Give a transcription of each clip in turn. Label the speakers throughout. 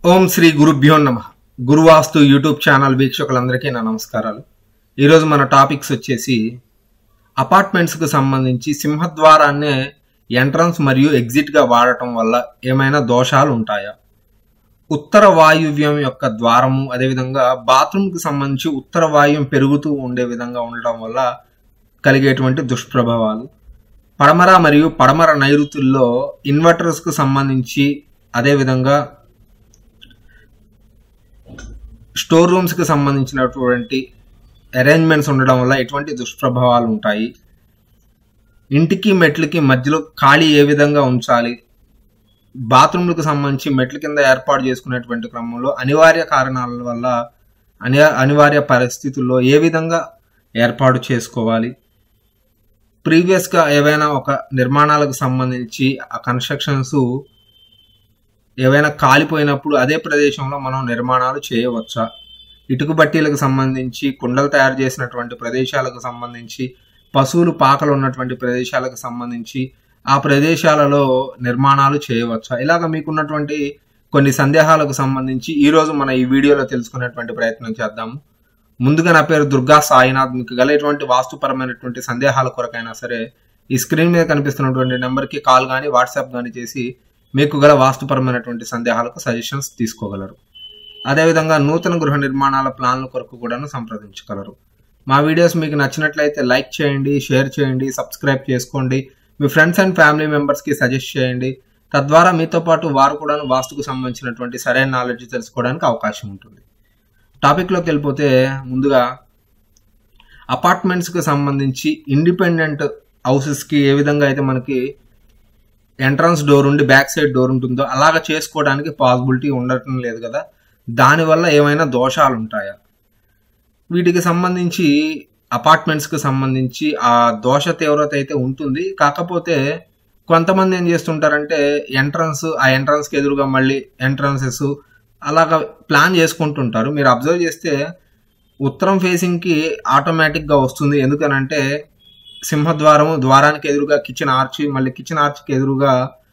Speaker 1: ఓం శ్రీ గురుభ్యో నమ గురువాస్తు YouTube channel వీక్షకులందరికీ నా నమస్కారాలు ఈరోజు మన టాపిక్స్ వచ్చేసి అపార్ట్మెంట్స్కి సంబంధించి సింహద్వారాన్నే ఎంట్రన్స్ మరియు ఎగ్జిట్గా వాడటం వల్ల ఏమైనా దోషాలు ఉంటాయా ఉత్తర వాయువ్యం యొక్క ద్వారము అదేవిధంగా బాత్రూమ్కి సంబంధించి ఉత్తర వాయువ్యం పెరుగుతూ ఉండే విధంగా ఉండటం వల్ల కలిగేటువంటి దుష్ప్రభావాలు పడమర మరియు పడమర నైరుతుల్లో ఇన్వర్టర్స్కు సంబంధించి అదేవిధంగా స్టోర్ రూమ్స్కి సంబంధించినటువంటి అరేంజ్మెంట్స్ ఉండడం వల్ల ఎటువంటి దుష్ప్రభావాలు ఉంటాయి ఇంటికి మెట్లకి మధ్యలో ఖాళీ ఏ విధంగా ఉంచాలి బాత్రూమ్లకు సంబంధించి మెట్ల కింద ఏర్పాటు చేసుకునేటువంటి క్రమంలో అనివార్య కారణాల వల్ల అని అనివార్య పరిస్థితుల్లో ఏ విధంగా ఏర్పాటు చేసుకోవాలి ప్రీవియస్గా ఏవైనా ఒక నిర్మాణాలకు సంబంధించి ఆ కన్స్ట్రక్షన్స్ ఏవైనా కాలిపోయినప్పుడు అదే ప్రదేశంలో మనం నిర్మాణాలు చేయవచ్చా ఇటుక బట్టీలకు సంబంధించి కుండలు తయారు చేసినటువంటి ప్రదేశాలకు సంబంధించి పశువులు పాకలు ఉన్నటువంటి ప్రదేశాలకు సంబంధించి ఆ ప్రదేశాలలో నిర్మాణాలు చేయవచ్చా ఇలాగ మీకున్నటువంటి కొన్ని సందేహాలకు సంబంధించి ఈరోజు మన ఈ వీడియోలో తెలుసుకునేటువంటి ప్రయత్నం చేద్దాము ముందుగా నా పేరు దుర్గా సాయినాథ్ మీకు గల ఎటువంటి వాస్తుపరమైనటువంటి సందేహాల కొరకైనా సరే ఈ స్క్రీన్ మీద కనిపిస్తున్నటువంటి నెంబర్కి కాల్ కానీ వాట్సాప్ కానీ చేసి మీకు గల వాస్తుపరమైనటువంటి సందేహాలకు సజెషన్స్ తీసుకోగలరు అదేవిధంగా నూతన గృహ నిర్మాణాల ప్లాన్ల కొరకు కూడాను సంప్రదించగలరు మా వీడియోస్ మీకు నచ్చినట్లయితే లైక్ చేయండి షేర్ చేయండి సబ్స్క్రైబ్ చేసుకోండి మీ ఫ్రెండ్స్ అండ్ ఫ్యామిలీ మెంబర్స్కి సజెస్ట్ చేయండి తద్వారా మీతో పాటు వారు కూడా వాస్తుకు సంబంధించినటువంటి సరైన నాలెడ్జ్ తెలుసుకోవడానికి అవకాశం ఉంటుంది టాపిక్లోకి వెళ్ళిపోతే ముందుగా అపార్ట్మెంట్స్కి సంబంధించి ఇండిపెండెంట్ హౌసెస్కి ఏ విధంగా అయితే మనకి ఎంట్రన్స్ డోర్ ఉండి బ్యాక్ సైడ్ డోర్ ఉంటుందో అలాగ చేసుకోవడానికి పాసిబిలిటీ ఉండటం లేదు కదా దానివల్ల ఏమైనా దోషాలు ఉంటాయా వీటికి సంబంధించి అపార్ట్మెంట్స్కి సంబంధించి ఆ దోష తీవ్రత అయితే ఉంటుంది కాకపోతే కొంతమంది ఏం చేస్తుంటారంటే ఎంట్రన్స్ ఆ ఎంట్రన్స్కి ఎదురుగా మళ్ళీ ఎంట్రన్సెస్ అలాగ ప్లాన్ చేసుకుంటుంటారు మీరు అబ్జర్వ్ చేస్తే ఉత్తరం ఫేసింగ్కి ఆటోమేటిక్గా వస్తుంది ఎందుకనంటే సింహద్వారం ద్వారానికి ఎదురుగా కిచెన్ ఆర్చ్ మళ్ళీ కిచెన్ ఆర్చ్కి ఎదురుగా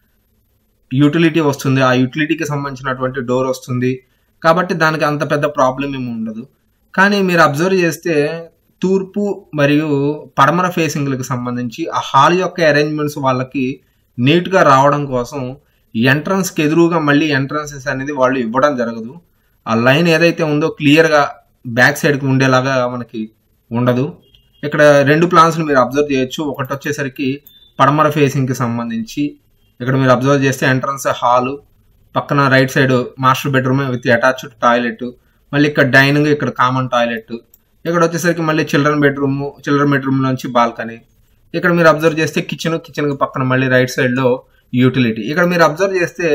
Speaker 1: యూటిలిటీ వస్తుంది ఆ యూటిలిటీకి సంబంధించినటువంటి డోర్ వస్తుంది కాబట్టి దానికి అంత పెద్ద ప్రాబ్లం ఏమి ఉండదు కానీ మీరు అబ్జర్వ్ చేస్తే తూర్పు మరియు పడమర ఫేసింగ్లకు సంబంధించి ఆ హాల్ యొక్క అరేంజ్మెంట్స్ వాళ్ళకి నీట్గా రావడం కోసం ఎంట్రన్స్కి ఎదురుగా మళ్ళీ ఎంట్రన్సెస్ అనేది వాళ్ళు ఇవ్వడం జరగదు ఆ లైన్ ఏదైతే ఉందో క్లియర్గా బ్యాక్ సైడ్కి ఉండేలాగా మనకి ఉండదు ఇక్కడ రెండు ప్లాన్స్ని మీరు అబ్జర్వ్ చేయొచ్చు ఒకటి వచ్చేసరికి పడమర ఫేసింగ్కి సంబంధించి ఇక్కడ మీరు అబ్జర్వ్ చేస్తే ఎంట్రన్స్ హాలు పక్కన right side master bedroom with attached toilet మళ్ళీ ఇక్కడ డైనింగ్ ఇక్కడ కామన్ టాయిలెట్ ఇక్కడ వచ్చేసరికి మళ్ళీ చిల్డ్రన్ బెడ్రూమ్ చిల్డ్రన్ బెడ్రూమ్ నుంచి బాల్కనీ ఇక్కడ మీరు అబ్జర్వ్ చేస్తే కిచెన్ కిచెన్ పక్కన మళ్ళీ రైట్ సైడ్లో యూటిలిటీ ఇక్కడ మీరు అబ్జర్వ్ చేస్తే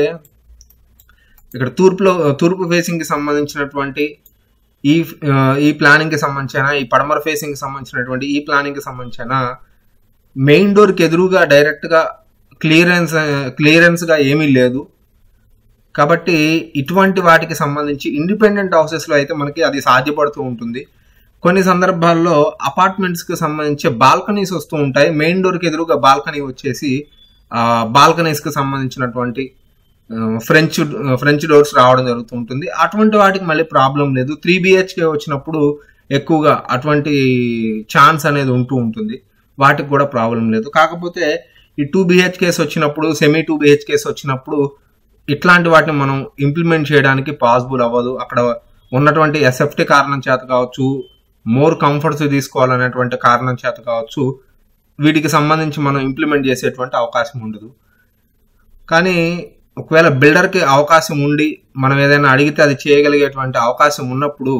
Speaker 1: ఇక్కడ తూర్పులో తూర్పు ఫేసింగ్కి సంబంధించినటువంటి ఈ ఈ ప్లానింగ్కి సంబంధించిన ఈ పడమర ఫేసింగ్కి సంబంధించినటువంటి ఈ ప్లానింగ్కి సంబంధించిన మెయిన్ డోర్కి ఎదురుగా డైరెక్ట్గా క్లియరెన్స్ క్లియరెన్స్గా ఏమీ లేదు కాబట్టి ఇటువంటి వాటికి సంబంధించి ఇండిపెండెంట్ హౌసెస్లో అయితే మనకి అది సాధ్యపడుతూ ఉంటుంది కొన్ని సందర్భాల్లో అపార్ట్మెంట్స్కి సంబంధించి బాల్కనీస్ వస్తూ ఉంటాయి మెయిన్ డోర్కి ఎదురుగా బాల్కనీ వచ్చేసి బాల్కనీస్కి సంబంధించినటువంటి ఫ్రెంచ్ ఫ్రెంచ్ డోర్స్ రావడం జరుగుతూ ఉంటుంది అటువంటి వాటికి మళ్ళీ ప్రాబ్లం లేదు త్రీ బిహెచ్కే వచ్చినప్పుడు ఎక్కువగా అటువంటి ఛాన్స్ అనేది ఉంటూ ఉంటుంది వాటికి కూడా ప్రాబ్లం లేదు కాకపోతే ఈ టూ బిహెచ్కేస్ వచ్చినప్పుడు సెమీ టూ బిహెచ్కేస్ వచ్చినప్పుడు ఇట్లాంటి వాటిని మనం ఇంప్లిమెంట్ చేయడానికి పాసిబుల్ అవ్వదు అక్కడ ఉన్నటువంటి ఎస్ఎఫ్టీ కారణం చేత కావచ్చు మోర్ కంఫర్ట్స్ తీసుకోవాలనేటువంటి కారణం చేత కావచ్చు వీటికి సంబంధించి మనం ఇంప్లిమెంట్ చేసేటువంటి అవకాశం ఉండదు కానీ ఒకవేళ బిల్డర్కి అవకాశం ఉండి మనం ఏదైనా అడిగితే అది చేయగలిగేటువంటి అవకాశం ఉన్నప్పుడు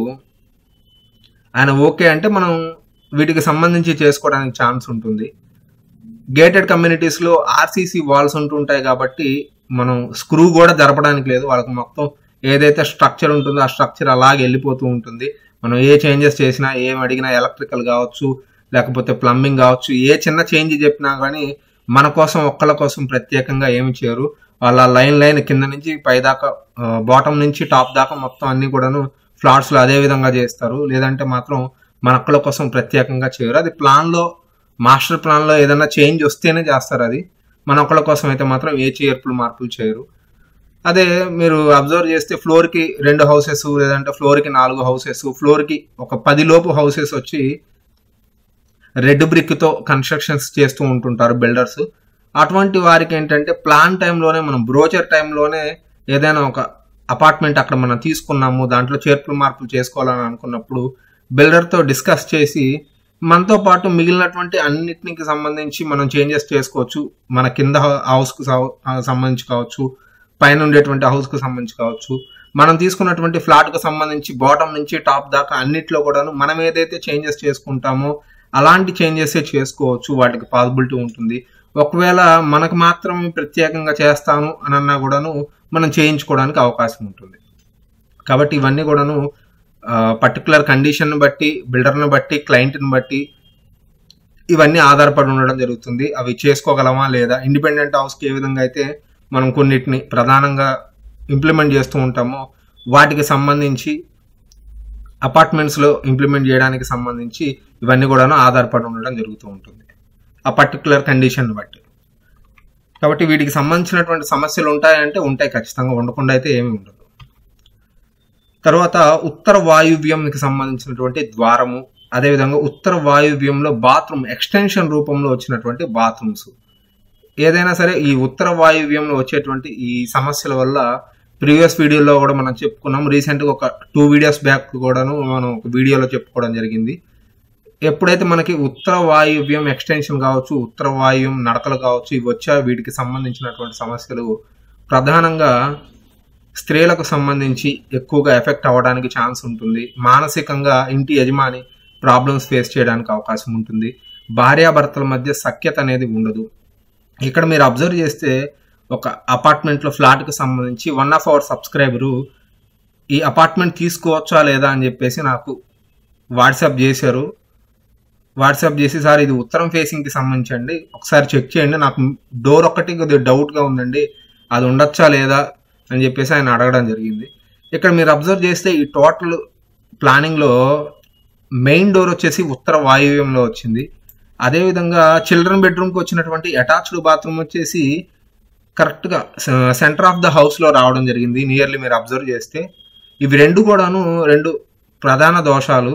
Speaker 1: ఆయన ఓకే అంటే మనం వీటికి సంబంధించి చేసుకోవడానికి ఛాన్స్ ఉంటుంది గేటెడ్ కమ్యూనిటీస్లో ఆర్సీసీ వాల్స్ ఉంటుంటాయి కాబట్టి మనం స్క్రూ కూడా జరపడానికి లేదు వాళ్ళకి మొత్తం ఏదైతే స్ట్రక్చర్ ఉంటుందో ఆ స్ట్రక్చర్ అలాగే వెళ్ళిపోతూ ఉంటుంది మనం ఏ చేంజెస్ చేసినా ఏం అడిగినా ఎలక్ట్రికల్ కావచ్చు లేకపోతే ప్లంబింగ్ కావచ్చు ఏ చిన్న చేంజ్ చెప్పినా కానీ మన కోసం ఒక్కళ్ళ కోసం ప్రత్యేకంగా ఏమి చేయరు వాళ్ళ లైన్ లైన్ కింద నుంచి పైదాకా బాటమ్ నుంచి టాప్ దాకా మొత్తం అన్ని కూడాను ఫ్లాట్స్లో అదే విధంగా చేస్తారు లేదంటే మాత్రం మన ఒక్కళ్ళ కోసం ప్రత్యేకంగా చేయరు అది ప్లాన్లో మాస్టర్ ప్లాన్లో ఏదైనా చేంజ్ వస్తేనే చేస్తారు అది మన ఒక్కళ్ళ కోసం అయితే మాత్రం ఏ చేర్పులు మార్పులు చేయరు అదే మీరు అబ్జర్వ్ చేస్తే ఫ్లోర్ కి రెండు హౌసెస్ లేదంటే ఫ్లోర్ కి నాలుగు హౌసెస్ ఫ్లోర్ కి ఒక పది లోపు హౌసెస్ వచ్చి రెడ్ బ్రిక్ తో కన్స్ట్రక్షన్స్ చేస్తూ ఉంటుంటారు బిల్డర్స్ అటువంటి వారికి ఏంటంటే ప్లాన్ టైంలోనే మనం బ్రోచర్ టైంలోనే ఏదైనా ఒక అపార్ట్మెంట్ అక్కడ మనం తీసుకున్నాము దాంట్లో చేర్పులు మార్పులు చేసుకోవాలని అనుకున్నప్పుడు బిల్డర్తో డిస్కస్ చేసి మనతో పాటు మిగిలినటువంటి అన్నిటికి సంబంధించి మనం చేంజెస్ చేసుకోవచ్చు మన కింద హౌస్కు సంబంధించి కావచ్చు పైన ఉండేటువంటి హౌస్కు సంబంధించి కావచ్చు మనం తీసుకున్నటువంటి ఫ్లాట్కు సంబంధించి బాటమ్ నుంచి టాప్ దాకా అన్నిట్లో కూడాను మనం ఏదైతే చేంజెస్ చేసుకుంటామో అలాంటి చేంజెస్ చేసుకోవచ్చు వాటికి పాసిబిలిటీ ఉంటుంది ఒకవేళ మనకు మాత్రం ప్రత్యేకంగా చేస్తాను అని అన్నా కూడాను మనం చేయించుకోవడానికి అవకాశం ఉంటుంది కాబట్టి ఇవన్నీ కూడాను పర్టికులర్ కండిషన్ బట్టి బిల్డర్ని బట్టి క్లయింట్ని బట్టి ఇవన్నీ ఆధారపడి ఉండడం జరుగుతుంది అవి చేసుకోగలమా లేదా ఇండిపెండెంట్ హౌస్కి ఏ విధంగా అయితే మనం కొన్నిటిని ప్రధానంగా ఇంప్లిమెంట్ చేస్తూ ఉంటామో వాటికి సంబంధించి అపార్ట్మెంట్స్లో ఇంప్లిమెంట్ చేయడానికి సంబంధించి ఇవన్నీ కూడాను ఆధారపడి ఉండడం జరుగుతూ ఉంటుంది ఆ పర్టికులర్ కండిషన్ బట్టి కాబట్టి వీటికి సంబంధించినటువంటి సమస్యలు ఉంటాయంటే ఉంటాయి ఖచ్చితంగా ఉండకుండా అయితే ఏమీ ఉండదు తర్వాత ఉత్తర వాయువ్యంకి సంబంధించినటువంటి ద్వారము అదేవిధంగా ఉత్తర వాయువ్యంలో బాత్రూమ్ ఎక్స్టెన్షన్ రూపంలో వచ్చినటువంటి బాత్రూమ్స్ ఏదైనా సరే ఈ ఉత్తర వాయువ్యంలో వచ్చేటువంటి ఈ సమస్యల వల్ల ప్రీవియస్ వీడియోలో కూడా మనం చెప్పుకున్నాం రీసెంట్గా ఒక టూ వీడియోస్ బ్యాక్ కూడాను మనం ఒక వీడియోలో చెప్పుకోవడం జరిగింది ఎప్పుడైతే మనకి ఉత్తర వాయువ్యం ఎక్స్టెన్షన్ కావచ్చు ఉత్తర వాయువ్యం నడకలు కావచ్చు ఇవి వచ్చా వీటికి సంబంధించినటువంటి సమస్యలు ప్రధానంగా స్త్రీలకు సంబంధించి ఎక్కువగా ఎఫెక్ట్ అవ్వడానికి ఛాన్స్ ఉంటుంది మానసికంగా ఇంటి యజమాని ప్రాబ్లమ్స్ ఫేస్ చేయడానికి అవకాశం ఉంటుంది భార్యాభర్తల మధ్య సఖ్యత అనేది ఉండదు ఇక్కడ మీరు అబ్జర్వ్ చేస్తే ఒక అపార్ట్మెంట్లో ఫ్లాట్కి సంబంధించి వన్ ఆఫ్ అవర్ సబ్స్క్రైబరు ఈ అపార్ట్మెంట్ తీసుకోవచ్చా లేదా అని చెప్పేసి నాకు వాట్సాప్ చేశారు వాట్సాప్ చేసి సార్ ఇది ఉత్తరం ఫేసింగ్కి సంబంధించండి ఒకసారి చెక్ చేయండి నాకు డోర్ ఒక్కటి కొద్దిగా డౌట్గా ఉందండి అది ఉండొచ్చా లేదా అని చెప్పేసి ఆయన అడగడం జరిగింది ఇక్కడ మీరు అబ్జర్వ్ చేస్తే ఈ టోటల్ ప్లానింగ్లో మెయిన్ డోర్ వచ్చేసి ఉత్తర వాయువ్యంలో వచ్చింది అదేవిధంగా చిల్డ్రన్ బెడ్రూమ్కి వచ్చినటువంటి అటాచ్డ్ బాత్రూమ్ వచ్చేసి కరెక్ట్గా సెంటర్ ఆఫ్ ద హౌస్లో రావడం జరిగింది నియర్లీ మీరు అబ్జర్వ్ చేస్తే ఇవి రెండు కూడాను రెండు ప్రధాన దోషాలు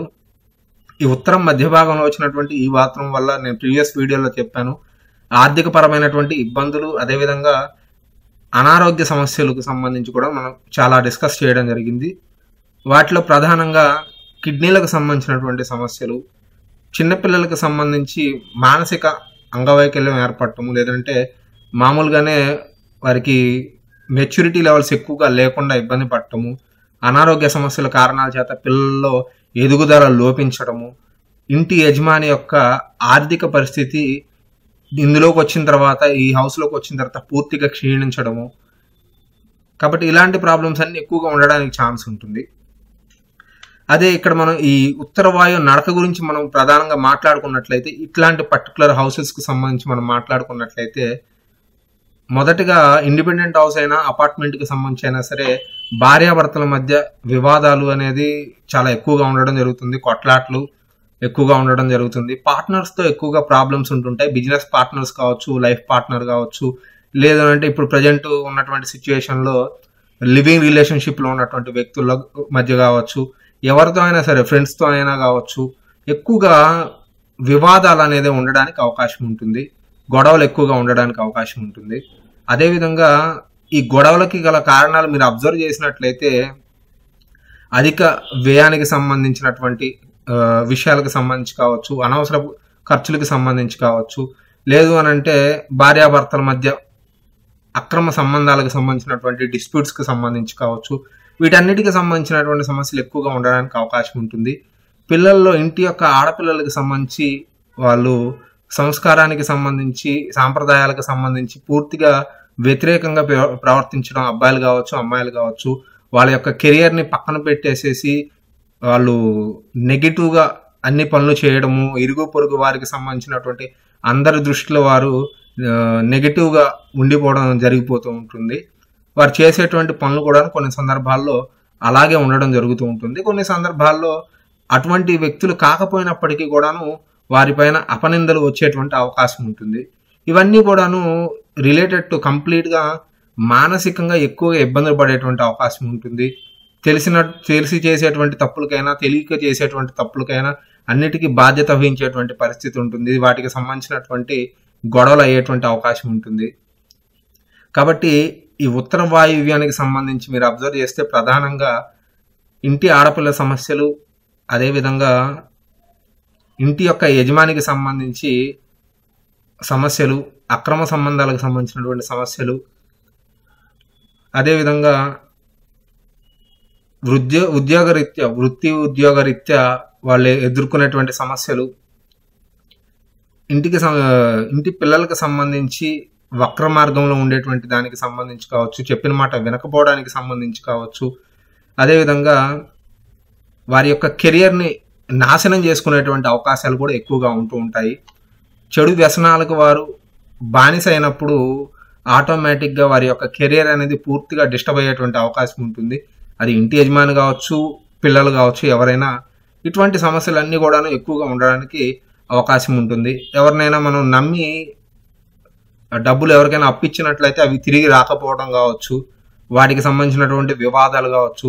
Speaker 1: ఈ ఉత్తరం మధ్య భాగంలో వచ్చినటువంటి ఈ బాత్రూమ్ వల్ల నేను ప్రీవియస్ వీడియోలో చెప్పాను ఆర్థిక పరమైనటువంటి ఇబ్బందులు అదేవిధంగా అనారోగ్య సమస్యలకు సంబంధించి కూడా మనం చాలా డిస్కస్ చేయడం జరిగింది వాటిలో ప్రధానంగా కిడ్నీలకు సంబంధించినటువంటి సమస్యలు చిన్నపిల్లలకు సంబంధించి మానసిక అంగవైకల్యం ఏర్పడటము లేదంటే మామూలుగానే వారికి మెచ్యూరిటీ లెవెల్స్ ఎక్కువగా లేకుండా ఇబ్బంది పడటము అనారోగ్య సమస్యల కారణాల చేత పిల్లల్లో ఎదుగుదల లోపించడము ఇంటి యజమాని యొక్క ఆర్థిక పరిస్థితి ఇందులోకి వచ్చిన తర్వాత ఈ హౌస్లోకి వచ్చిన తర్వాత పూర్తిగా క్షీణించడము కాబట్టి ఇలాంటి ప్రాబ్లమ్స్ అన్ని ఎక్కువగా ఉండడానికి ఛాన్స్ ఉంటుంది అదే ఇక్కడ మనం ఈ ఉత్తర వాయు నడక గురించి మనం ప్రధానంగా మాట్లాడుకున్నట్లయితే ఇట్లాంటి పర్టికులర్ హౌసెస్కి సంబంధించి మనం మాట్లాడుకున్నట్లయితే మొదటగా ఇండిపెండెంట్ హౌస్ అయినా అపార్ట్మెంట్కి సంబంధించి అయినా సరే భార్యాభర్తల మధ్య వివాదాలు అనేది చాలా ఎక్కువగా ఉండడం జరుగుతుంది కొట్లాట్లు ఎక్కువగా ఉండడం జరుగుతుంది పార్ట్నర్స్తో ఎక్కువగా ప్రాబ్లమ్స్ ఉంటుంటాయి బిజినెస్ పార్ట్నర్స్ కావచ్చు లైఫ్ పార్ట్నర్ కావచ్చు లేదంటే ఇప్పుడు ప్రజెంట్ ఉన్నటువంటి సిచ్యువేషన్లో లివింగ్ రిలేషన్షిప్లో ఉన్నటువంటి వ్యక్తుల మధ్య కావచ్చు ఎవరితో అయినా సరే ఫ్రెండ్స్తో అయినా కావచ్చు ఎక్కువగా వివాదాలు అనేది ఉండడానికి అవకాశం ఉంటుంది గొడవలు ఎక్కువగా ఉండడానికి అవకాశం ఉంటుంది అదేవిధంగా ఈ గొడవలకి గల కారణాలు మీరు అబ్జర్వ్ చేసినట్లయితే అధిక వ్యయానికి సంబంధించినటువంటి విషయాలకు సంబంధించి కావచ్చు అనవసర ఖర్చులకు సంబంధించి కావచ్చు లేదు అని అంటే భార్యాభర్తల మధ్య అక్రమ సంబంధాలకు సంబంధించినటువంటి డిస్ప్యూట్స్కి సంబంధించి కావచ్చు వీటన్నిటికి సంబంధించినటువంటి సమస్యలు ఎక్కువగా ఉండడానికి అవకాశం ఉంటుంది పిల్లల్లో ఇంటి యొక్క ఆడపిల్లలకు సంబంధించి వాళ్ళు సంస్కారానికి సంబంధించి సాంప్రదాయాలకు సంబంధించి పూర్తిగా వ్యతిరేకంగా ప్రవర్తించడం అబ్బాయిలు కావచ్చు అమ్మాయిలు కావచ్చు వాళ్ళ యొక్క కెరియర్ని పక్కన పెట్టేసేసి వాళ్ళు నెగిటివ్గా అన్ని పనులు చేయడము ఇరుగు పొరుగు వారికి సంబంధించినటువంటి అందరి దృష్టిలో వారు నెగిటివ్గా ఉండిపోవడం జరిగిపోతూ ఉంటుంది వారు చేసేటువంటి పనులు కూడా కొన్ని సందర్భాల్లో అలాగే ఉండడం జరుగుతూ ఉంటుంది కొన్ని సందర్భాల్లో అటువంటి వ్యక్తులు కాకపోయినప్పటికీ కూడాను వారిపైన అపనిందలు వచ్చేటువంటి అవకాశం ఉంటుంది ఇవన్నీ కూడాను రిలేటెడ్ టు కంప్లీట్గా మానసికంగా ఎక్కువగా ఇబ్బందులు పడేటువంటి అవకాశం ఉంటుంది తెలిసిన తెలిసి చేసేటువంటి తప్పులకైనా తెలియక చేసేటువంటి తప్పులకైనా అన్నిటికీ బాధ్యత వహించేటువంటి పరిస్థితి ఉంటుంది వాటికి సంబంధించినటువంటి గొడవలు అయ్యేటువంటి అవకాశం ఉంటుంది కాబట్టి ఈ ఉత్తర వాయువ్యానికి సంబంధించి మీరు అబ్జర్వ్ చేస్తే ప్రధానంగా ఇంటి ఆడపిల్ల సమస్యలు అదేవిధంగా ఇంటి యొక్క యజమానికి సంబంధించి సమస్యలు అక్రమ సంబంధాలకు సంబంధించినటువంటి సమస్యలు అదేవిధంగా వృద్ధ్య ఉద్యోగరీత్యా వృత్తి ఉద్యోగరీత్యా వాళ్ళు ఎదుర్కొనేటువంటి సమస్యలు ఇంటికి సం- ఇంటి పిల్లలకు సంబంధించి వక్ర మార్గంలో ఉండేటువంటి దానికి సంబంధించి కావచ్చు చెప్పిన మాట వినకపోవడానికి సంబంధించి కావచ్చు అదేవిధంగా వారి యొక్క కెరియర్ని నాశనం చేసుకునేటువంటి అవకాశాలు కూడా ఎక్కువగా ఉంటూ ఉంటాయి చెడు వ్యసనాలకు వారు బానిస అయినప్పుడు ఆటోమేటిక్గా వారి యొక్క కెరియర్ అనేది పూర్తిగా డిస్టర్బ్ అయ్యేటువంటి అవకాశం ఉంటుంది అది ఇంటి యజమాని కావచ్చు పిల్లలు కావచ్చు ఎవరైనా ఇటువంటి సమస్యలన్నీ కూడాను ఎక్కువగా ఉండడానికి అవకాశం ఉంటుంది ఎవరినైనా మనం నమ్మి డబ్బులు ఎవరికైనా అప్పిచ్చినట్లయితే అవి తిరిగి రాకపోవడం కావచ్చు వాటికి సంబంధించినటువంటి వివాదాలు కావచ్చు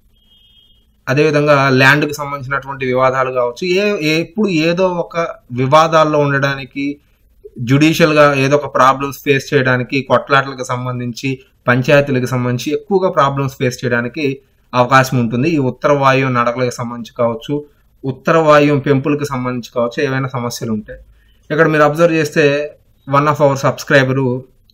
Speaker 1: అదేవిధంగా ల్యాండ్కి సంబంధించినటువంటి వివాదాలు కావచ్చు ఏ ఏ- ఎప్పుడు ఏదో ఒక వివాదాల్లో ఉండడానికి జుడిషియల్గా ఏదో ఒక ప్రాబ్లమ్స్ ఫేస్ చేయడానికి కొట్లాటలకు సంబంధించి పంచాయతీలకు సంబంధించి ఎక్కువగా ప్రాబ్లమ్స్ ఫేస్ చేయడానికి అవకాశం ఉంటుంది ఈ ఉత్తర వాయువు నడకలకు సంబంధించి కావచ్చు ఉత్తర వాయువు పెంపులకు సంబంధించి కావచ్చు ఏవైనా సమస్యలు ఉంటాయి ఇక్కడ మీరు అబ్జర్వ్ చేస్తే వన్ ఆఫ్ అవర్ సబ్స్క్రైబరు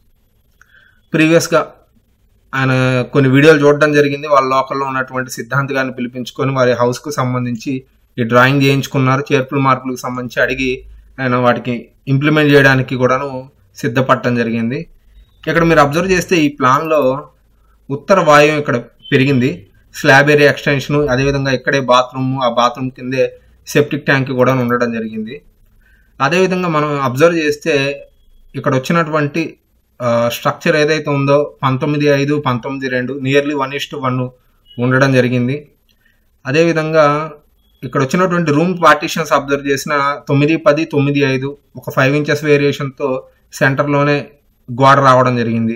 Speaker 1: ప్రీవియస్గా ఆయన కొన్ని వీడియోలు చూడడం జరిగింది వాళ్ళ లోకల్లో ఉన్నటువంటి సిద్ధాంత్ గారిని పిలిపించుకొని వారి హౌస్కు సంబంధించి ఈ డ్రాయింగ్ చేయించుకున్నారు చేర్పుల మార్పులకు సంబంధించి అడిగి ఆయన వాటికి ఇంప్లిమెంట్ చేయడానికి కూడాను సిద్ధపడటం జరిగింది ఇక్కడ మీరు అబ్జర్వ్ చేస్తే ఈ ప్లాన్లో ఉత్తర వాయువు ఇక్కడ పెరిగింది స్లాబ్ ఏరియా ఎక్స్టెన్షన్ అదేవిధంగా ఇక్కడే బాత్రూమ్ ఆ బాత్రూమ్ కిందే సెప్టిక్ ట్యాంక్ కూడా ఉండడం జరిగింది అదేవిధంగా మనం అబ్జర్వ్ చేస్తే ఇక్కడ వచ్చినటువంటి స్ట్రక్చర్ ఏదైతే ఉందో పంతొమ్మిది ఐదు పంతొమ్మిది రెండు nearly one is to one ఉండడం జరిగింది అదేవిధంగా ఇక్కడ వచ్చినటువంటి రూమ్ పార్టీషన్స్ అబ్జర్వ్ చేసిన తొమ్మిది పది తొమ్మిది ఐదు ఒక ఫైవ్ ఇంచెస్ వేరియేషన్తో సెంటర్లోనే గోడ రావడం జరిగింది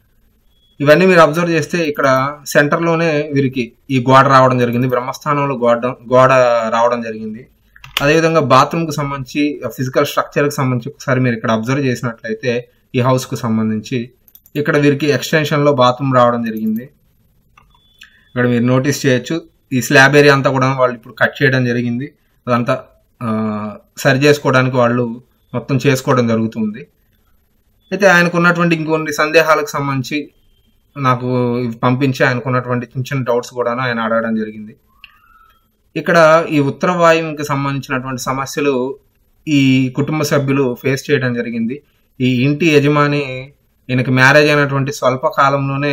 Speaker 1: ఇవన్నీ మీరు అబ్జర్వ్ చేస్తే ఇక్కడ సెంటర్లోనే వీరికి ఈ గోడ రావడం జరిగింది బ్రహ్మస్థానంలో గోడ గోడ రావడం జరిగింది అదేవిధంగా బాత్రూమ్కి సంబంధించి ఫిజికల్ స్ట్రక్చర్కి సంబంధించి ఒకసారి మీరు ఇక్కడ అబ్జర్వ్ చేసినట్లయితే ఈ హౌస్కు సంబంధించి ఇక్కడ వీరికి ఎక్స్టెన్షన్లో బాత్రూమ్ రావడం జరిగింది ఇక్కడ మీరు నోటీస్ చేయొచ్చు ఈ స్లాబ్ ఏరియా అంతా కూడా వాళ్ళు ఇప్పుడు కట్ చేయడం జరిగింది అదంతా ఆ, సరి చేసుకోవడానికి వాళ్ళు మొత్తం చేసుకోవడం జరుగుతుంది అయితే ఆయనకు ఉన్నటువంటి ఇంకొన్ని సందేహాలకు సంబంధించి నాకు ఇవి పంపించి ఆయనకు ఉన్నటువంటి చిన్న చిన్న డౌట్స్ కూడా ఆయన అడగడం జరిగింది ఇక్కడ ఈ ఉత్తర వాయువుకి సంబంధించినటువంటి సమస్యలు ఈ కుటుంబ సభ్యులు ఫేస్ చేయడం జరిగింది ఈ ఇంటి యజమాని ఈయనకి మ్యారేజ్ అయినటువంటి స్వల్ప కాలంలోనే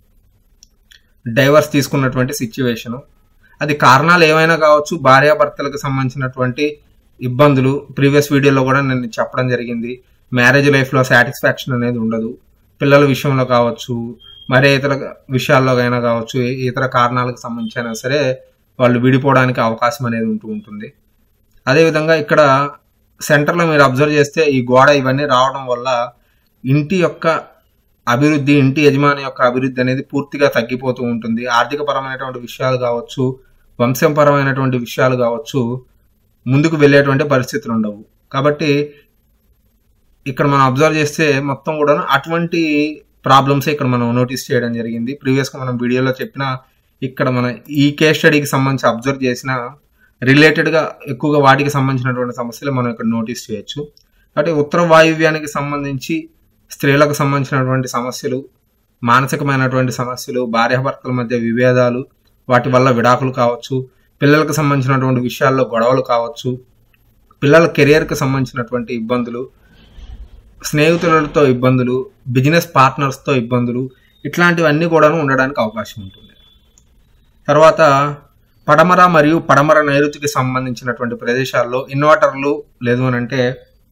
Speaker 1: డైవర్స్ తీసుకున్నటువంటి సిచ్యువేషను అది కారణాలు ఏమైనా కావచ్చు భార్యాభర్తలకు సంబంధించినటువంటి ఇబ్బందులు ప్రీవియస్ వీడియోలో కూడా నేను చెప్పడం జరిగింది మ్యారేజ్ లైఫ్లో సాటిస్ఫాక్షన్ అనేది ఉండదు పిల్లల విషయంలో కావచ్చు మరే ఇతర విషయాల్లో అయినా కావచ్చు ఏ- ఇతర కారణాలకు సంబంధించి అయినా సరే వాళ్ళు విడిపోవడానికి అవకాశం అనేది ఉంటూ ఉంటుంది అదేవిధంగా ఇక్కడ సెంటర్లో మీరు అబ్జర్వ్ చేస్తే ఈ గోడ ఇవన్నీ రావడం వల్ల ఇంటి యొక్క అభివృద్ధి ఇంటి యజమాని యొక్క అభివృద్ధి అనేది పూర్తిగా తగ్గిపోతూ ఉంటుంది ఆర్థిక పరమైనటువంటి విషయాలు కావచ్చు వంశంపరమైనటువంటి విషయాలు కావచ్చు ముందుకు వెళ్ళేటువంటి పరిస్థితులు ఉండవు కాబట్టి ఇక్కడ మనం అబ్జర్వ్ చేస్తే మొత్తం కూడా అటువంటి ప్రాబ్లమ్స్ ఇక్కడ మనం నోటీస్ చేయడం జరిగింది ప్రీవియస్గా మనం వీడియోలో చెప్పిన ఇక్కడ మన ఈ కేస్ స్టడీకి సంబంధించి అబ్జర్వ్ చేసిన రిలేటెడ్గా ఎక్కువగా వాటికి సంబంధించినటువంటి సమస్యలు మనం ఇక్కడ నోటీస్ చేయొచ్చు కాబట్టి ఉత్తర వాయువ్యానికి సంబంధించి స్త్రీలకు సంబంధించినటువంటి సమస్యలు మానసికమైనటువంటి సమస్యలు భార్యాభర్తల మధ్య విభేదాలు వాటి వల్ల విడాకులు కావచ్చు పిల్లలకు సంబంధించినటువంటి విషయాల్లో గొడవలు కావచ్చు పిల్లల కెరియర్కి సంబంధించినటువంటి ఇబ్బందులు స్నేహితులతో ఇబ్బందులు బిజినెస్ పార్ట్నర్స్తో ఇబ్బందులు ఇట్లాంటివన్నీ కూడా ఉండడానికి అవకాశం ఉంటుంది తర్వాత పడమర మరియు పడమర నైరుతికి సంబంధించినటువంటి ప్రదేశాల్లో ఇన్వర్టర్లు లేదు అని అంటే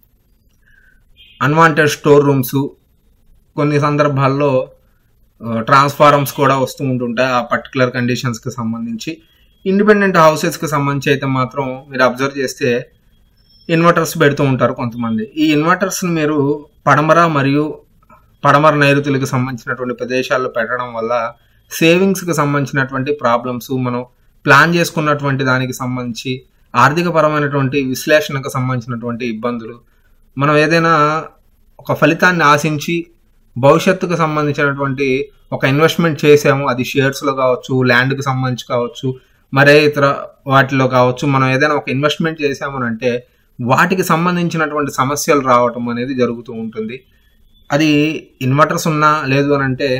Speaker 1: అన్వాంటెడ్ స్టోర్ రూమ్స్ కొన్ని సందర్భాల్లో ట్రాన్స్ఫారమ్స్ కూడా వస్తూ ఉంటుంటాయి ఆ పర్టికులర్ కండిషన్స్కి సంబంధించి ఇండిపెండెంట్ హౌసెస్కి సంబంధించి అయితే మాత్రం మీరు అబ్జర్వ్ చేస్తే ఇన్వర్టర్స్ పెడుతూ ఉంటారు కొంతమంది ఈ ఇన్వర్టర్స్ని మీరు పడమర మరియు పడమర నైరుతులకు సంబంధించినటువంటి ప్రదేశాల్లో పెట్టడం వల్ల సేవింగ్స్కి సంబంధించినటువంటి ప్రాబ్లమ్స్ మనం ప్లాన్ చేసుకున్నటువంటి దానికి సంబంధించి ఆర్థిక పరమైనటువంటి విశ్లేషణకు సంబంధించినటువంటి ఇబ్బందులు మనం ఏదైనా ఒక ఫలితాన్ని ఆశించి భవిష్యత్తుకు సంబంధించినటువంటి ఒక ఇన్వెస్ట్మెంట్ చేసాము అది షేర్స్లో కావచ్చు ల్యాండ్కి సంబంధించి కావచ్చు మరే ఇతర వాటిలో కావచ్చు మనం ఏదైనా ఒక ఇన్వెస్ట్మెంట్ చేసాము అంటే వాటికి సంబంధించినటువంటి సమస్యలు రావటం అనేది జరుగుతూ ఉంటుంది అది ఇన్వర్టర్స్ ఉన్నా లేదు అని అంటే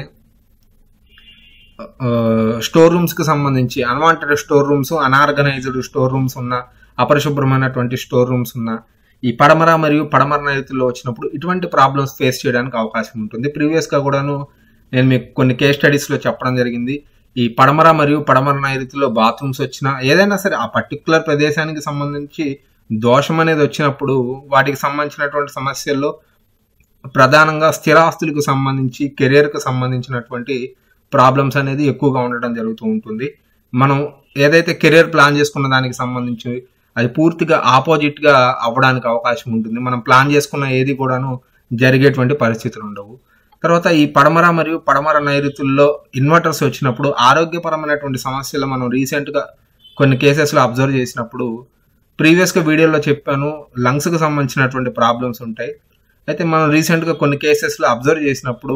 Speaker 1: స్టోర్ రూమ్స్కి సంబంధించి unwanted store rooms unorganised store rooms ఉన్న అపరిశుభ్రమైనటువంటి స్టోర్ రూమ్స్ ఉన్న ఈ పడమర మరియు పడమర నైరుతుల్లో వచ్చినప్పుడు ఇటువంటి ప్రాబ్లమ్స్ ఫేస్ చేయడానికి అవకాశం ఉంటుంది ప్రీవియస్గా కూడాను నేను మీకు కొన్ని కేస్ స్టడీస్లో చెప్పడం జరిగింది ఈ పడమర మరియు పడమర నైరుతిలో బాత్రూమ్స్ వచ్చినా ఏదైనా సరే ఆ పర్టికులర్ ప్రదేశానికి సంబంధించి దోషం అనేది వచ్చినప్పుడు వాటికి సంబంధించినటువంటి సమస్యల్లో ప్రధానంగా స్థిరాస్తులకు సంబంధించి కెరియర్కి సంబంధించినటువంటి ప్రాబ్లమ్స్ అనేది ఎక్కువగా ఉండడం జరుగుతూ ఉంటుంది మనం ఏదైతే కెరియర్ ప్లాన్ చేసుకున్న దానికి సంబంధించి అది పూర్తిగా ఆపోజిట్గా అవ్వడానికి అవకాశం ఉంటుంది మనం ప్లాన్ చేసుకున్న ఏది కూడాను జరిగేటువంటి పరిస్థితులు ఉండవు తర్వాత ఈ పడమర మరియు పడమర నైరుతుల్లో ఇన్వర్టర్స్ వచ్చినప్పుడు ఆరోగ్యపరమైనటువంటి సమస్యలు మనం రీసెంట్గా కొన్ని కేసెస్లో అబ్జర్వ్ చేసినప్పుడు ప్రీవియస్గా వీడియోలో చెప్పాను లంగ్స్కి సంబంధించినటువంటి ప్రాబ్లమ్స్ ఉంటాయి అయితే మనం రీసెంట్గా కొన్ని కేసెస్లో అబ్జర్వ్ చేసినప్పుడు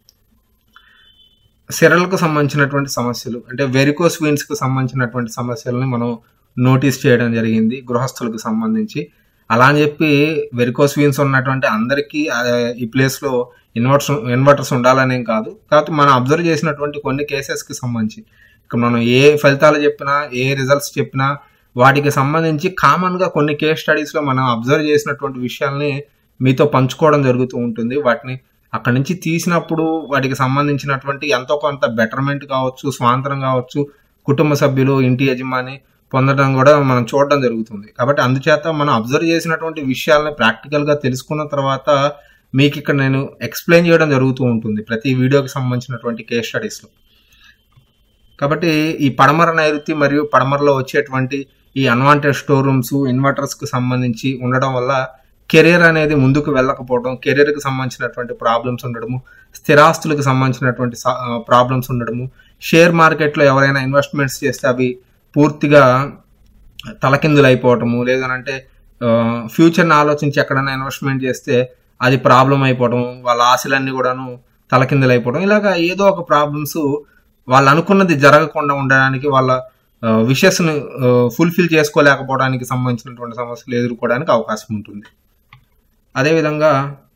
Speaker 1: సిరలకు సంబంధించినటువంటి సమస్యలు అంటే వెరికోస్ వీన్స్కి సంబంధించినటువంటి సమస్యలని మనం నోటీస్ చేయడం జరిగింది గృహస్థులకు సంబంధించి అలా అని చెప్పి వెరికోస్ వీన్స్ ఉన్నటువంటి అందరికీ ఈ ప్లేస్లో ఇన్వర్టర్స్ ఇన్వర్టర్స్ ఉండాలనేం కాదు కాకపోతే మనం అబ్జర్వ్ చేసినటువంటి కొన్ని కేసెస్కి సంబంధించి ఇక మనం ఏ ఫలితాలు చెప్పినా ఏ రిజల్ట్స్ చెప్పినా వాటికి సంబంధించి కామన్గా కొన్ని కేస్ స్టడీస్లో మనం అబ్జర్వ్ చేసినటువంటి విషయాల్ని మీతో పంచుకోవడం జరుగుతూ ఉంటుంది వాటిని అక్కడి నుంచి తీసినప్పుడు వాటికి సంబంధించినటువంటి ఎంతో కొంత బెటర్మెంట్ కావచ్చు స్వాతంత్రం కావచ్చు కుటుంబ సభ్యులు ఇంటి యజమాని పొందడం కూడా మనం చూడడం జరుగుతుంది కాబట్టి అందుచేత మనం అబ్జర్వ్ చేసినటువంటి విషయాలని ప్రాక్టికల్గా తెలుసుకున్న తర్వాత మీకు ఇక్కడ నేను ఎక్స్ప్లెయిన్ చేయడం జరుగుతూ ఉంటుంది ప్రతి వీడియోకి సంబంధించినటువంటి కేస్ స్టడీస్లో కాబట్టి ఈ పడమర నైరుతి మరియు పడమరలో వచ్చేటువంటి ఈ అన్వాంటెడ్ స్టోర్ రూమ్స్ ఇన్వర్టర్స్కి సంబంధించి ఉండడం వల్ల కెరీర్ అనేది ముందుకు వెళ్ళకపోవడం కెరీర్కి సంబంధించినటువంటి ప్రాబ్లమ్స్ ఉండడము స్థిరాస్తులకు సంబంధించినటువంటి ప్రాబ్లమ్స్ ఉండడము షేర్ మార్కెట్లో ఎవరైనా ఇన్వెస్ట్మెంట్స్ చేస్తే అవి పూర్తిగా తలకిందులు అయిపోవటము లేదనంటే ఫ్యూచర్ని ఆలోచించి ఎక్కడైనా ఇన్వెస్ట్మెంట్ చేస్తే అది ప్రాబ్లం అయిపోవడం వాళ్ళ ఆశలన్నీ కూడాను తలకిందులు అయిపోవడం ఇలాగా ఏదో ఒక ప్రాబ్లమ్స్ వాళ్ళు అనుకున్నది జరగకుండా ఉండడానికి వాళ్ళ విషెస్ని ఫుల్ఫిల్ చేసుకోలేకపోవడానికి సంబంధించినటువంటి సమస్యలు ఎదుర్కోవడానికి అవకాశం ఉంటుంది అదేవిధంగా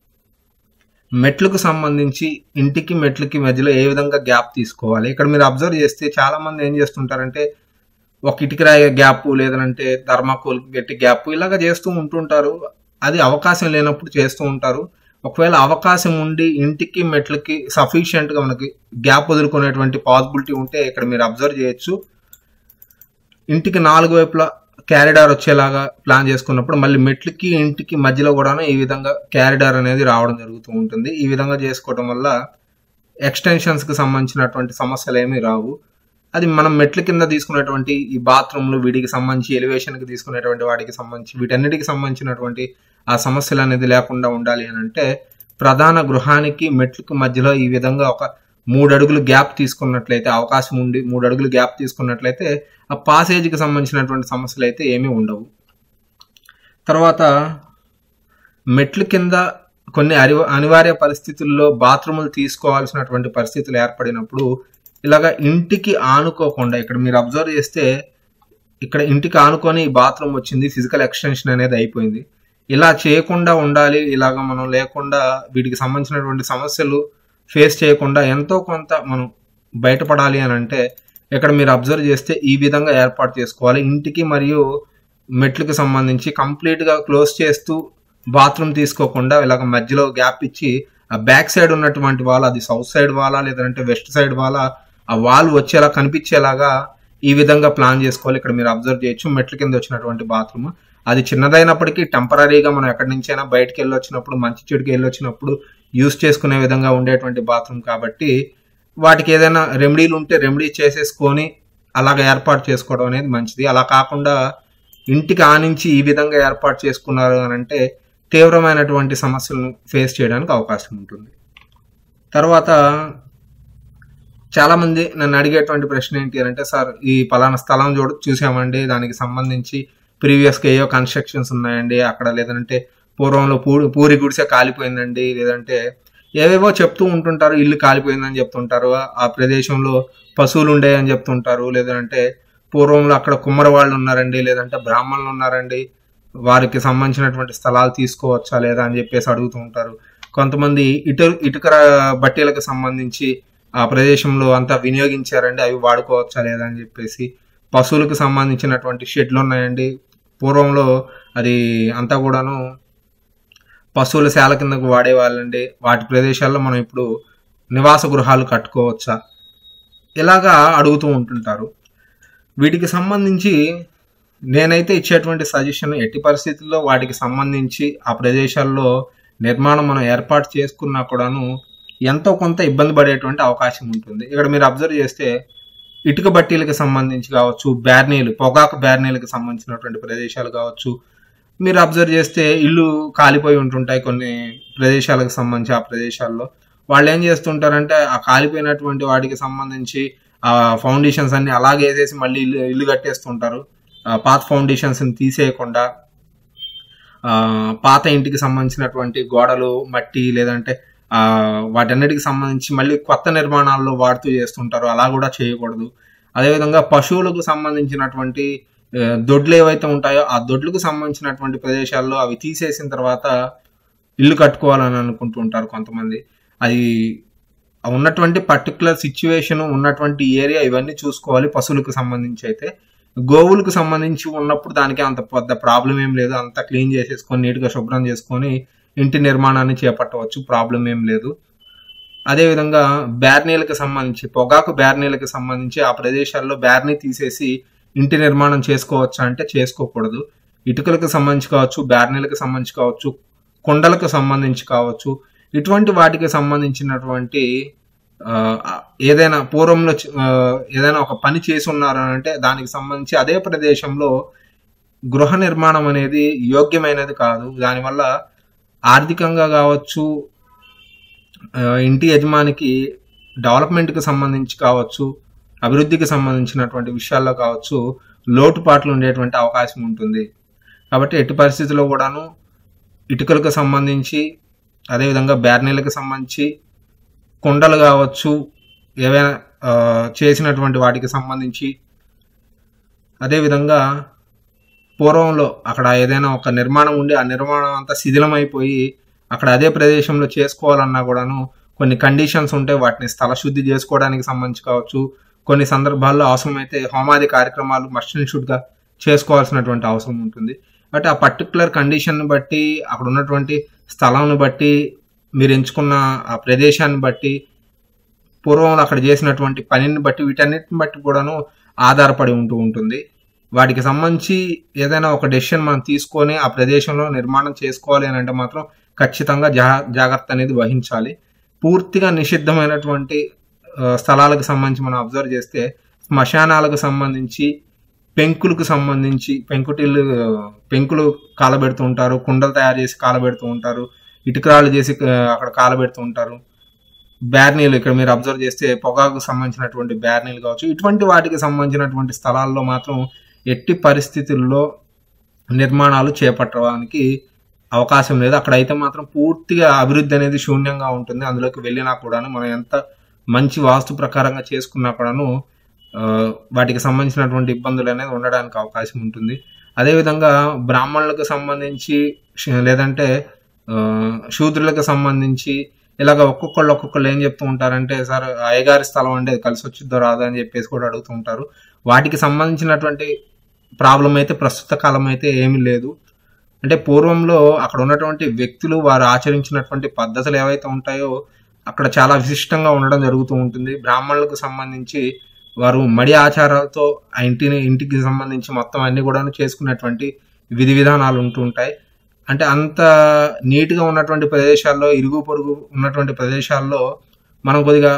Speaker 1: మెట్లకు సంబంధించి ఇంటికి మెట్లకి మధ్యలో ఏ విధంగా గ్యాప్ తీసుకోవాలి ఇక్కడ మీరు అబ్జర్వ్ చేస్తే చాలా మంది ఏం చేస్తుంటారంటే ఒక ఇటుకరాయ గ్యాప్ లేదంటే ధర్మాకోల్ గట్టి గ్యాప్ ఇలాగ చేస్తూ ఉంటుంటారు అది అవకాశం లేనప్పుడు చేస్తూ ఉంటారు ఒకవేళ అవకాశం ఉండి ఇంటికి మెట్లకి సఫిషియెంట్గా మనకి గ్యాప్ వదులుకునేటువంటి పాసిబిలిటీ ఉంటే ఇక్కడ మీరు అబ్జర్వ్ చేయొచ్చు ఇంటికి నాలుగు వైపులా క్యారిడార్ వచ్చేలాగా ప్లాన్ చేసుకున్నప్పుడు మళ్ళీ మెట్లకి ఇంటికి మధ్యలో కూడా ఈ విధంగా క్యారిడార్ అనేది రావడం జరుగుతూ ఉంటుంది ఈ విధంగా చేసుకోవడం వల్ల ఎక్స్టెన్షన్స్కి సంబంధించినటువంటి సమస్యలు ఏమీ రావు అది మనం మెట్ల కింద తీసుకునేటువంటి ఈ బాత్రూమ్లు వీటికి సంబంధించి ఎలివేషన్కి తీసుకునేటువంటి వాటికి సంబంధించి వీటన్నిటికి సంబంధించినటువంటి ఆ సమస్యలు అనేది లేకుండా ఉండాలి అని అంటే ప్రధాన గృహానికి మెట్లకి మధ్యలో ఈ విధంగా ఒక మూడు అడుగులు గ్యాప్ తీసుకున్నట్లయితే అవకాశం ఉండి మూడు అడుగులు గ్యాప్ తీసుకున్నట్లయితే ఆ పాసేజ్కి సంబంధించినటువంటి సమస్యలు అయితే ఏమీ ఉండవు తర్వాత మెట్ల కింద కొన్ని అరి అనివార్య పరిస్థితుల్లో బాత్రూములు తీసుకోవాల్సినటువంటి పరిస్థితులు ఏర్పడినప్పుడు ఇలాగ ఇంటికి ఆనుకోకుండా ఇక్కడ మీరు అబ్జర్వ్ చేస్తే ఇక్కడ ఇంటికి ఆనుకొని బాత్రూమ్ వచ్చింది ఫిజికల్ ఎక్స్టెన్షన్ అనేది అయిపోయింది ఇలా చేయకుండా ఉండాలి ఇలాగ మనం లేకుండా వీటికి సంబంధించినటువంటి సమస్యలు ఫేస్ చేయకుండా ఎంతో కొంత మనం బయటపడాలి అని అంటే ఇక్కడ మీరు అబ్జర్వ్ చేస్తే ఈ విధంగా ఏర్పాటు చేసుకోవాలి ఇంటికి మరియు మెట్లకి సంబంధించి కంప్లీట్గా క్లోజ్ చేస్తూ బాత్రూమ్ తీసుకోకుండా ఇలాగ మధ్యలో గ్యాప్ ఇచ్చి ఆ బ్యాక్ సైడ్ ఉన్నటువంటి వాల్ అది సౌత్ సైడ్ వాలా లేదంటే వెస్ట్ సైడ్ వాలా ఆ వాల్ వచ్చేలా కనిపించేలాగా ఈ విధంగా ప్లాన్ చేసుకోవాలి ఇక్కడ మీరు అబ్జర్వ్ చేయొచ్చు మెట్ల కింద వచ్చినటువంటి బాత్రూమ్ అది చిన్నదైనప్పటికీ టెంపరీగా మనం ఎక్కడి నుంచైనా బయటకు వెళ్ళి వచ్చినప్పుడు మంచి చెడుకి వెళ్ళి వచ్చినప్పుడు యూస్ చేసుకునే విధంగా ఉండేటువంటి బాత్రూమ్ కాబట్టి వాటికి ఏదైనా రెమెడీలు ఉంటే రెమెడీ చేసేసుకొని అలాగ ఏర్పాటు చేసుకోవడం అనేది మంచిది అలా కాకుండా ఇంటికి ఆనించి ఈ విధంగా ఏర్పాటు చేసుకున్నారు అని అంటే తీవ్రమైనటువంటి సమస్యలను ఫేస్ చేయడానికి అవకాశం ఉంటుంది తర్వాత చాలా మంది నన్ను అడిగేటువంటి ప్రశ్న ఏంటి అని అంటే సార్ ఈ పలానా స్థలం చూడ చూసామండి దానికి సంబంధించి ప్రీవియస్గా ఏవో కన్స్ట్రక్షన్స్ ఉన్నాయండి అక్కడ లేదంటే పూర్వంలో పూరి పూరి గుడిసె కాలిపోయిందండి లేదంటే ఏవేవో చెప్తూ ఉంటుంటారు ఇల్లు కాలిపోయిందని చెప్తుంటారు ఆ ప్రదేశంలో పశువులు ఉండేయని చెప్తుంటారు లేదంటే పూర్వంలో అక్కడ కుమ్మర వాళ్ళు ఉన్నారండి లేదంటే బ్రాహ్మణులు ఉన్నారండి వారికి సంబంధించినటువంటి స్థలాలు తీసుకోవచ్చా లేదా అని చెప్పేసి అడుగుతూ ఉంటారు కొంతమంది ఇటు ఇటుక బట్టీలకు సంబంధించి ఆ ప్రదేశంలో అంతా వినియోగించారండి అవి వాడుకోవచ్చా లేదా అని చెప్పేసి పశువులకు సంబంధించినటువంటి షెడ్లు ఉన్నాయండి పూర్వంలో అది అంతా కూడాను పశువుల శాల కిందకు వాడేవాళ్ళండి వాటి ప్రదేశాల్లో మనం ఇప్పుడు నివాస గృహాలు కట్టుకోవచ్చా ఇలాగా అడుగుతూ ఉంటుంటారు వీటికి సంబంధించి నేనైతే ఇచ్చేటువంటి సజెషన్ ఎట్టి పరిస్థితుల్లో వాటికి సంబంధించి ఆ ప్రదేశాల్లో నిర్మాణం మనం ఏర్పాటు చేసుకున్నా కూడాను ఎంతో కొంత ఇబ్బంది పడేటువంటి అవకాశం ఉంటుంది ఇక్కడ మీరు అబ్జర్వ్ చేస్తే ఇటుక బట్టీలకు సంబంధించి కావచ్చు బ్యార్నీలు పొగాకు బ్యార్నీలకు సంబంధించినటువంటి ప్రదేశాలు కావచ్చు మీరు అబ్జర్వ్ చేస్తే ఇల్లు కాలిపోయి ఉంటుంటాయి కొన్ని ప్రదేశాలకు సంబంధించి ఆ ప్రదేశాల్లో వాళ్ళు ఏం చేస్తుంటారంటే ఆ కాలిపోయినటువంటి వాటికి సంబంధించి ఆ ఫౌండేషన్స్ అన్ని అలాగే వేసేసి మళ్ళీ ఇల్లు ఇల్లు కట్టేస్తుంటారు ఆ పాత ఫౌండేషన్స్ తీసేయకుండా ఆ పాత ఇంటికి సంబంధించినటువంటి గోడలు మట్టి లేదంటే ఆ వాటన్నిటికి సంబంధించి మళ్ళీ కొత్త నిర్మాణాల్లో వాడుతూ చేస్తుంటారు అలా కూడా చేయకూడదు అదేవిధంగా పశువులకు సంబంధించినటువంటి ఆ, దొడ్లు ఏవైతే ఉంటాయో ఆ దొడ్లకు సంబంధించినటువంటి ప్రదేశాల్లో అవి తీసేసిన తర్వాత ఇల్లు కట్టుకోవాలని అనుకుంటూ ఉంటారు కొంతమంది అది ఉన్నటువంటి పర్టికులర్ సిచ్యువేషన్ ఉన్నటువంటి ఏరియా ఇవన్నీ చూసుకోవాలి పశువులకు సంబంధించి అయితే గోవులకు సంబంధించి ఉన్నప్పుడు దానికి అంత పెద్ద ప్రాబ్లం ఏం లేదు అంత క్లీన్ చేసేసుకొని నీట్గా శుభ్రం చేసుకొని ఇంటి నిర్మాణాన్ని చేపట్టవచ్చు ప్రాబ్లం ఏం లేదు అదేవిధంగా బ్యార్నీలకు సంబంధించి పొగాకు బ్యార్నీలకు సంబంధించి ఆ ప్రదేశాల్లో బ్యార్నీ తీసేసి ఇంటి నిర్మాణం చేసుకోవచ్చా అంటే చేసుకోకూడదు ఇటుకలకు సంబంధించి కావచ్చు బ్యార్నీలకు సంబంధించి కావచ్చు కుండలకు సంబంధించి కావచ్చు ఇటువంటి వాటికి సంబంధించినటువంటి ఆ, ఏదైనా పూర్వంలో చ- ఆ, ఏదైనా ఒక పని చేసి ఉన్నారు అని అంటే దానికి సంబంధించి అదే ప్రదేశంలో గృహ నిర్మాణం అనేది యోగ్యమైనది కాదు దానివల్ల ఆర్థికంగా కావచ్చు ఆ, ఇంటి యజమానికి డెవలప్మెంట్కి సంబంధించి కావచ్చు అభివృద్ధికి సంబంధించినటువంటి విషయాల్లో కావచ్చు లోటుపాట్లు ఉండేటువంటి అవకాశం ఉంటుంది కాబట్టి ఎట్టి పరిస్థితుల్లో కూడాను ఇటుకలకు సంబంధించి అదేవిధంగా బ్యార్నీలకు సంబంధించి కుండలు కావచ్చు ఏవైనా ఆ, చేసినటువంటి వాటికి సంబంధించి అదేవిధంగా పూర్వంలో అక్కడ ఏదైనా ఒక నిర్మాణం ఉండి ఆ నిర్మాణం అంతా శిథిలమైపోయి అక్కడ అదే ప్రదేశంలో చేసుకోవాలన్నా కూడాను కొన్ని కండిషన్స్ ఉంటాయి వాటిని స్థల శుద్ధి చేసుకోవడానికి సంబంధించి కావచ్చు కొన్ని సందర్భాల్లో అవసరమైతే హోమాది కార్యక్రమాలు మస్ట్ అండ్ షుడ్గా చేసుకోవాల్సినటువంటి అవసరం ఉంటుంది బట్ ఆ పర్టికులర్ కండిషన్ బట్టి అక్కడ ఉన్నటువంటి స్థలాన్ని బట్టి మీరు ఎంచుకున్న ఆ ప్రదేశాన్ని బట్టి పూర్వంలో అక్కడ చేసినటువంటి పనిని బట్టి వీటన్నిటిని బట్టి కూడాను ఆధారపడి ఉంటూ ఉంటుంది వాటికి సంబంధించి ఏదైనా ఒక డెసిషన్ మనం తీసుకొని ఆ ప్రదేశంలో నిర్మాణం చేసుకోవాలి అని అంటే మాత్రం ఖచ్చితంగా జా జాగ్రత్త అనేది వహించాలి పూర్తిగా నిషిద్ధమైనటువంటి ఆ, స్థలాలకు సంబంధించి మనం అబ్జర్వ్ చేస్తే శ్మశానాలకు సంబంధించి పెంకులకు సంబంధించి పెంకుటిల్లు పెంకులు కాలబెడుతూ ఉంటారు కుండలు తయారు చేసి కాలబెడుతూ ఉంటారు ఇటుకరాలు చేసి ఆ, అక్కడ కాలబెడుతూ ఉంటారు బ్యార్నీలు ఇక్కడ మీరు అబ్జర్వ్ చేస్తే పొగాకు సంబంధించినటువంటి బ్యార్నీలు కావచ్చు ఇటువంటి వాటికి సంబంధించినటువంటి స్థలాల్లో మాత్రం ఎట్టి పరిస్థితుల్లో నిర్మాణాలు చేపట్టడానికి అవకాశం లేదు అక్కడ అయితే మాత్రం పూర్తిగా అభివృద్ధి అనేది శూన్యంగా ఉంటుంది అందులోకి వెళ్ళినా కూడాను మనం ఎంత మంచి వాస్తు ప్రకారంగా చేసుకున్నా కూడాను ఆ, వాటికి సంబంధించినటువంటి ఇబ్బందులు అనేది ఉండడానికి అవకాశం ఉంటుంది అదేవిధంగా బ్రాహ్మణులకు సంబంధించి ష- లేదంటే ఆ, శూద్రులకు సంబంధించి ఇలాగ ఒక్కొక్కళ్ళు ఒక్కొక్కళ్ళు ఏం చెప్తూ ఉంటారంటే సార్ అయ్యగారి స్థలం అంటే అది కలిసి వచ్చిద్దో రాదా అని చెప్పేసి కూడా అడుగుతూ ఉంటారు వాటికి సంబంధించినటువంటి ప్రాబ్లం అయితే ప్రస్తుత కాలం అయితే ఏమీ లేదు అంటే పూర్వంలో అక్కడ ఉన్నటువంటి వ్యక్తులు వారు ఆచరించినటువంటి పద్ధతులు ఏవైతే ఉంటాయో అక్కడ చాలా విశిష్టంగా ఉండడం జరుగుతూ ఉంటుంది బ్రాహ్మణులకు సంబంధించి వారు మడి ఆచారాలతో ఆ ఇంటిని ఇంటికి సంబంధించి మొత్తం అన్ని కూడా చేసుకునేటువంటి విధి విధానాలు ఉంటూ ఉంటాయి అంటే అంత నీట్గా ఉన్నటువంటి ప్రదేశాల్లో ఇరుగు పొరుగు ఉన్నటువంటి ప్రదేశాల్లో మనం కొద్దిగా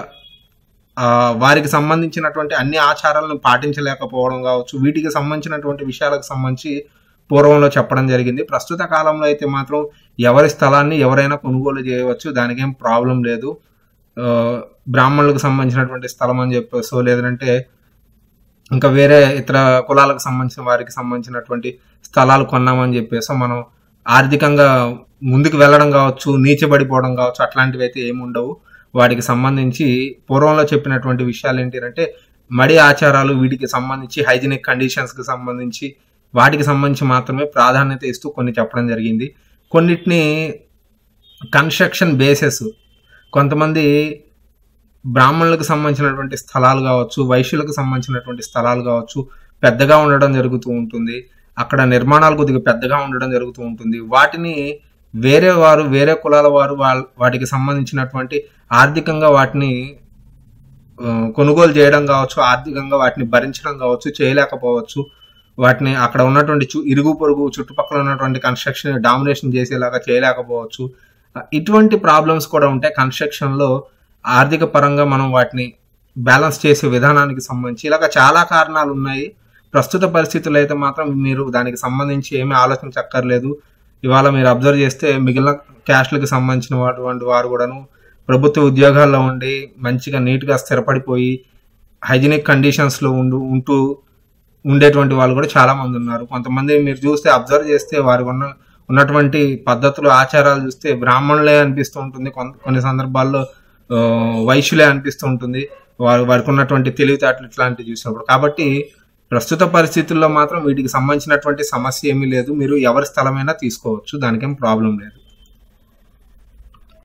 Speaker 1: ఆ, వారికి సంబంధించినటువంటి అన్ని ఆచారాలను పాటించలేకపోవడం కావచ్చు వీటికి సంబంధించినటువంటి విషయాలకు సంబంధించి పూర్వంలో చెప్పడం జరిగింది ప్రస్తుత కాలంలో అయితే మాత్రం ఎవరి స్థలాన్ని ఎవరైనా కొనుగోలు చేయవచ్చు దానికేం ప్రాబ్లం లేదు ఆ, బ్రాహ్మణులకు సంబంధించినటువంటి స్థలం అని చెప్పేసో లేదంటే ఇంకా వేరే ఇతర కులాలకు సంబంధించిన వారికి సంబంధించినటువంటి స్థలాలు కొన్నామని చెప్పేసి మనం ఆర్థికంగా ముందుకు వెళ్ళడం కావచ్చు నీచబడిపోవడం కావచ్చు అట్లాంటివి అయితే ఏమి ఉండవు వాటికి సంబంధించి పూర్వంలో చెప్పినటువంటి విషయాలు ఏంటి అంటే మడి ఆచారాలు వీటికి సంబంధించి హైజీనిక్ కండిషన్స్ కి సంబంధించి వాటికి సంబంధించి మాత్రమే ప్రాధాన్యత ఇస్తూ కొన్ని చెప్పడం జరిగింది కొన్నిటిని కన్స్ట్రక్షన్ బేసెస్ కొంతమంది బ్రాహ్మణులకు సంబంధించినటువంటి స్థలాలు కావచ్చు వైశ్యులకు సంబంధించినటువంటి స్థలాలు కావచ్చు పెద్దగా ఉండడం జరుగుతూ ఉంటుంది అక్కడ నిర్మాణాలు కొద్దిగా పెద్దగా ఉండడం జరుగుతూ ఉంటుంది వాటిని వేరే వారు వేరే కులాల వారు వాళ్ళ వాటికి సంబంధించినటువంటి ఆర్థికంగా వాటిని ఆ, కొనుగోలు చేయడం కావచ్చు ఆర్థికంగా వాటిని భరించడం కావచ్చు చేయలేకపోవచ్చు వాటిని అక్కడ ఉన్నటువంటి చు- ఇరుగు పొరుగు చుట్టుపక్కల ఉన్నటువంటి కన్స్ట్రక్షన్ డామినేషన్ చేసేలాగా చేయలేకపోవచ్చు ఆ, ఇటువంటి ప్రాబ్లమ్స్ కూడా ఉంటాయి కన్స్ట్రక్షన్ లో ఆర్థిక పరంగా మనం వాటిని బ్యాలెన్స్ చేసే విధానానికి సంబంధించి ఇలాగ చాలా కారణాలు ఉన్నాయి ప్రస్తుత పరిస్థితులు అయితే మాత్రం మీరు దానికి సంబంధించి ఏమీ ఆలోచించక్కర్లేదు ఇవాళ మీరు అబ్జర్వ్ చేస్తే మిగిలిన క్యాస్ట్లకు సంబంధించిన వాటి వారు కూడాను ప్రభుత్వ ఉద్యోగాల్లో ఉండి మంచిగా నీట్గా స్థిరపడిపోయి హైజీనిక్ కండిషన్స్లో ఉండు ఉంటూ ఉండేటువంటి వాళ్ళు కూడా చాలా మంది ఉన్నారు కొంతమంది మీరు చూస్తే అబ్జర్వ్ చేస్తే వారికి ఉన్న ఉన్నటువంటి పద్ధతులు ఆచారాలు చూస్తే బ్రాహ్మణులే అనిపిస్తూ ఉంటుంది కొన్- కొన్ని సందర్భాల్లో ఆ, వైశ్యులే అనిపిస్తూ ఉంటుంది వారు వారికి ఉన్నటువంటి తెలివితేటలు ఇట్లాంటివి చూసినప్పుడు కాబట్టి ప్రస్తుత పరిస్థితుల్లో మాత్రం వీటికి సంబంధించినటువంటి సమస్య ఏమీ లేదు మీరు ఎవరి స్థలమైనా తీసుకోవచ్చు దానికేం ప్రాబ్లం లేదు